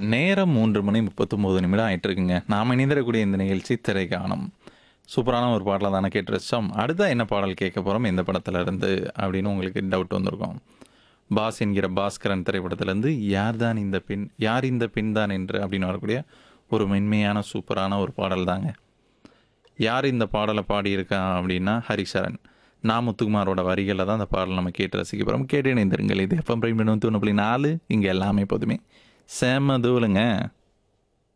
நேரம் மூன்று மணி முப்பத்தொம்போது நிமிடம் ஆயிட்டு இருக்குங்க நாம் இணைந்திரக்கூடிய இந்த நிகழ்ச்சி திரைக்காணும் சூப்பரான ஒரு பாடலை தானே கேட்டு ரசிச்சோம் அடுத்தா என்ன பாடல் கேட்க போகிறோம் எந்த படத்துல இருந்து அப்படின்னு உங்களுக்கு டவுட் வந்திருக்கும் பாஸ் என்கிற பாஸ்கரன் திரைப்படத்திலேருந்து யார் தான் இந்த பெண் யார் இந்த பெண் தான் என்று அப்படின்னு வரக்கூடிய ஒரு மென்மையான சூப்பரான ஒரு பாடல் தாங்க யார் இந்த பாடலை பாடியிருக்கா அப்படின்னா ஹரிசரன் நான் முத்துக்குமாரோட வரிகளில் தான் அந்த பாடல் நம்ம கேட்டு ரசிக்க போகிறோம் கேட்டு இணைந்திருங்கள் இது எஃப்எம் பிரைம் தொண்ணூறு புள்ளி நாலு இங்கே எல்லாமே போதுமே செம்ம தூளுங்க